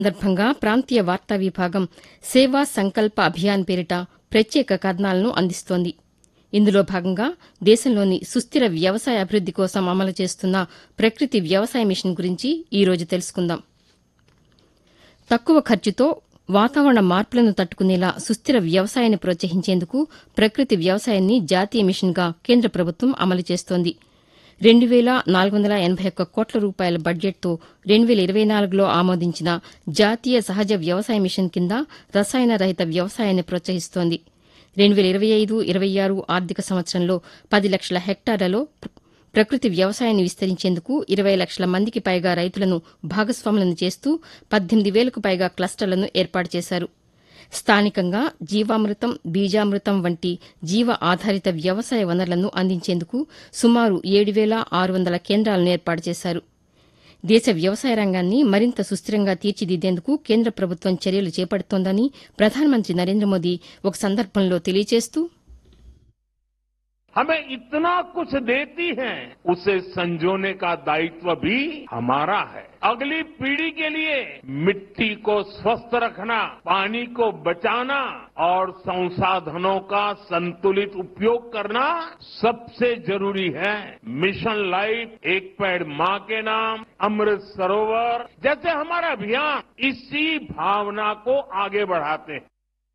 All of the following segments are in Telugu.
సందర్భంగా ప్రాంతీయ వార్తా విభాగం సేవా సంకల్ప అభియాన్ పేరిట ప్రత్యేక కథనాలను అందిస్తోంది ఇందులో భాగంగా దేశంలోని సుస్థిర వ్యవసాయ అభివృద్ది కోసం అమలు చేస్తున్న ప్రకృతి వ్యవసాయ మిషన్ గురించి ఈ రోజు తెలుసుకుందాం తక్కువ ఖర్చుతో వాతావరణ మార్పులను తట్టుకునేలా సుస్థిర వ్యవసాయాన్ని ప్రోత్సహించేందుకు ప్రకృతి వ్యవసాయాన్ని జాతీయ మిషన్గా కేంద్ర ప్రభుత్వం అమలు చేస్తోంది రెండు వేల నాలుగు వందల ఎనబై ఒక్క కోట్ల రూపాయల బడ్జెట్తో రెండు వేల ఇరవై నాలుగులో ఆమోదించిన జాతీయ సహజ వ్యవసాయ మిషన్ కింద రసాయన రహిత వ్యవసాయాన్ని ప్రోత్సహిస్తోంది రెండు వేల ఇరవై ఐదు ఇరవై ఆరు ఆర్థిక సంవత్సరంలో పది లక్షల హెక్టార్లలో ప్ర- ప్రకృతి వ్యవసాయాన్ని విస్తరించేందుకు ఇరవై లక్షల మందికి పైగా రైతులను భాగస్వాములను చేస్తూ పద్దెనిమిది వేలకు పైగా క్లస్టర్లను ఏర్పాటు చేశారు స్థానికంగా జీవామృతం బీజామృతం వంటి జీవ ఆధారిత వ్యవసాయ వనరులను అందించేందుకు సుమారు ఏడు వేల ఆరు వందల కేంద్రాలను ఏర్పాటు చేశారు దేశ వ్యవసాయ రంగాన్ని మరింత సుస్థిరంగా తీర్చిదిద్దేందుకు కేంద్ర ప్రభుత్వం చర్యలు చేపడుతోందని ప్రధానమంత్రి నరేంద్ర మోదీ ఒక సందర్భంలో తెలియజేస్తూ हमें इतना कुछ देती है उसे संजोने का दायित्व भी हमारा है अगली पीढ़ी के लिए मिट्टी को स्वस्थ रखना पानी को बचाना और संसाधनों का संतुलित उपयोग करना सबसे जरूरी है मिशन लाइफ एक पेड़ माँ के नाम अमृत सरोवर जैसे हमारा अभियान इसी भावना को आगे बढ़ाते हैं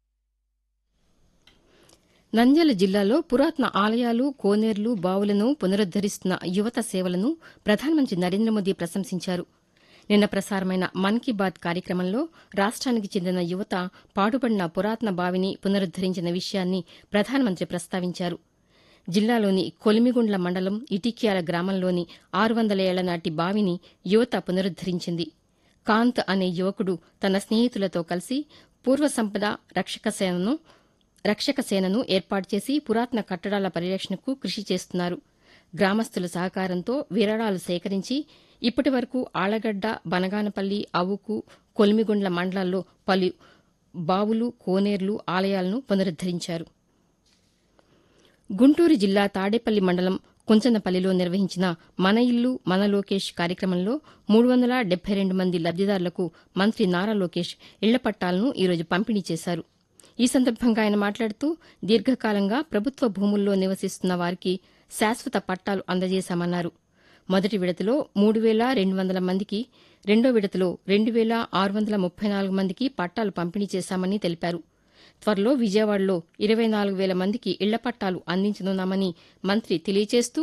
నంద్యాల జిల్లాలో పురాతన ఆలయాలు కోనేర్లు బావులను పునరుద్దరిస్తున్న యువత సేవలను ప్రధానమంత్రి నరేంద్ర మోదీ ప్రశంసించారు నిన్న ప్రసారమైన మన్ కీ బాత్ కార్యక్రమంలో రాష్ట్రానికి చెందిన యువత పాడుపడిన పురాతన బావిని పునరుద్దరించిన విషయాన్ని ప్రధానమంత్రి ప్రస్తావించారు జిల్లాలోని కొలిమిగుండ్ల మండలం ఇటిక్యాల గ్రామంలోని ఆరు వందల ఏళ్ల నాటి బావిని యువత పునరుద్దరించింది కాంత్ అనే యువకుడు తన స్నేహితులతో కలిసి పూర్వ సంపద రక్షక సేనను రక్షక సేనను ఏర్పాటు చేసి పురాతన కట్టడాల పరిరక్షణకు కృషి చేస్తున్నారు గ్రామస్తుల సహకారంతో విరాళాలు సేకరించి ఇప్పటి వరకు ఆళ్లగడ్డ బనగానపల్లి అవుకు కొలిమిగుండ్ల మండలాల్లో పలు బావులు కోనేర్లు ఆలయాలను పునరుద్దరించారు గుంటూరు జిల్లా తాడేపల్లి మండలం కుంచనపల్లిలో నిర్వహించిన మన ఇల్లు మన లోకేష్ కార్యక్రమంలో మూడు వందల డెబ్బై రెండు మంది లబ్దిదారులకు మంత్రి నారా లోకేష్ ఇళ్ల పట్టాలను ఈరోజు పంపిణీ చేశారు ఈ సందర్భంగా ఆయన మాట్లాడుతూ దీర్ఘకాలంగా ప్రభుత్వ భూముల్లో నివసిస్తున్న వారికి శాశ్వత పట్టాలు అందజేశామన్నారు మొదటి విడతలో మూడు వేల రెండు వందల మందికి రెండో విడతలో రెండు వేల ఆరు వందల ముప్పై నాలుగు మందికి పట్టాలు పంపిణీ చేశామని తెలిపారు త్వరలో విజయవాడలో ఇరవై నాలుగు వేల మందికి ఇళ్ల పట్టాలు అందించనున్నామని మంత్రి తెలియజేస్తూ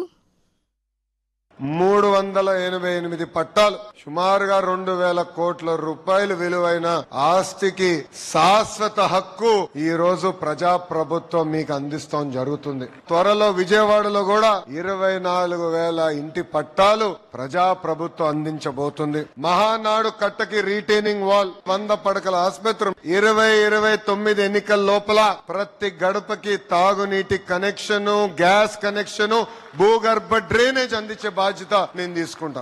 మూడు వందల ఎనభై ఎనిమిది పట్టాలు సుమారుగా రెండు వేల కోట్ల రూపాయలు విలువైన ఆస్తికి శాశ్వత హక్కు ఈ రోజు ప్రజా ప్రభుత్వం మీకు అందిస్తాం జరుగుతుంది త్వరలో విజయవాడలో కూడా ఇరవై నాలుగు వేల ఇంటి పట్టాలు ప్రజా ప్రభుత్వం అందించబోతుంది మహానాడు కట్టకి రీటైనింగ్ వాల్ వంద పడకల ఆసుపత్రి ఇరవై ఇరవై తొమ్మిది ఎన్నికల లోపల ప్రతి గడపకి తాగునీటి కనెక్షన్ గ్యాస్ కనెక్షన్ భూగర్భ డ్రైనేజ్ అందించే బాధ్యత నేను తీసుకుంటా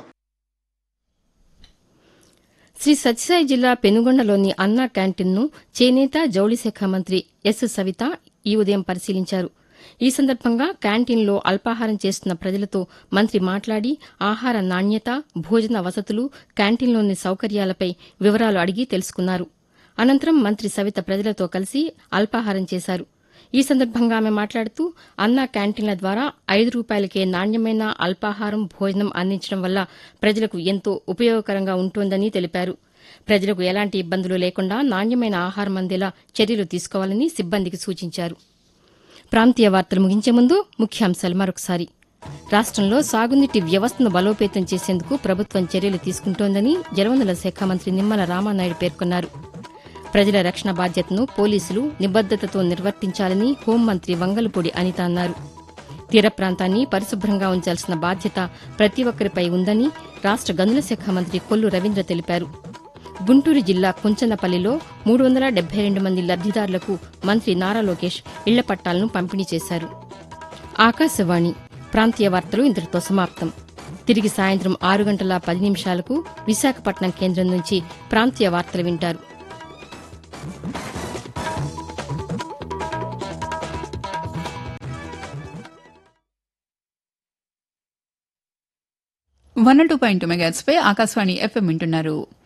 శ్రీ సత్యసాయి జిల్లా పెనుగొండలోని అన్నా క్యాంటీన్ను చేనేత జౌళి శాఖ మంత్రి ఎస్ సవిత ఈ ఉదయం పరిశీలించారు ఈ సందర్భంగా క్యాంటీన్లో అల్పాహారం చేస్తున్న ప్రజలతో మంత్రి మాట్లాడి ఆహార నాణ్యత భోజన వసతులు క్యాంటీన్లోని సౌకర్యాలపై వివరాలు అడిగి తెలుసుకున్నారు అనంతరం మంత్రి సవిత ప్రజలతో కలిసి అల్పాహారం చేశారు ఈ సందర్భంగా ఆమె మాట్లాడుతూ అన్నా క్యాంటీన్ల ద్వారా ఐదు రూపాయలకే నాణ్యమైన అల్పాహారం భోజనం అందించడం వల్ల ప్రజలకు ఎంతో ఉపయోగకరంగా ఉంటోందని తెలిపారు ప్రజలకు ఎలాంటి ఇబ్బందులు లేకుండా నాణ్యమైన ఆహారం అందేలా చర్యలు తీసుకోవాలని సిబ్బందికి సూచించారు ప్రాంతీయ వార్తలు ముగించే ముందు ముఖ్యాంశాలు మరొకసారి రాష్ట్రంలో సాగునీటి వ్యవస్థను బలోపేతం చేసేందుకు ప్రభుత్వం చర్యలు తీసుకుంటోందని జలవనరుల శాఖ మంత్రి నిమ్మల రామానాయుడు పేర్కొన్నారు ప్రజల రక్షణ బాధ్యతను పోలీసులు నిబద్దతతో నిర్వర్తించాలని హోంమంత్రి వంగలపూడి అనిత అన్నారు తీర ప్రాంతాన్ని పరిశుభ్రంగా ఉంచాల్సిన బాధ్యత ప్రతి ఒక్కరిపై ఉందని రాష్ట గనుల శాఖ మంత్రి కొల్లు రవీంద్ర తెలిపారు గుంటూరు జిల్లా కుంచనపల్లిలో మూడు వందల డెబ్బై రెండు మంది లబ్దిదారులకు మంత్రి నారా లోకేష్ ఇళ్ల పట్టాలను పంపిణీ చేశారు ఆకాశవాణి ప్రాంతీయ వార్తలు ఇంతటితో సమాప్తం తిరిగి సాయంత్రం ఆరు గంటల పది నిమిషాలకు విశాఖపట్నం కేంద్రం నుంచి ప్రాంతీయ వార్తలు వింటారు వన్ టూ పాయింట్ మెగాట్స్ పై ఆకాశవాణి ఎఫ్ఎం వింటున్నారు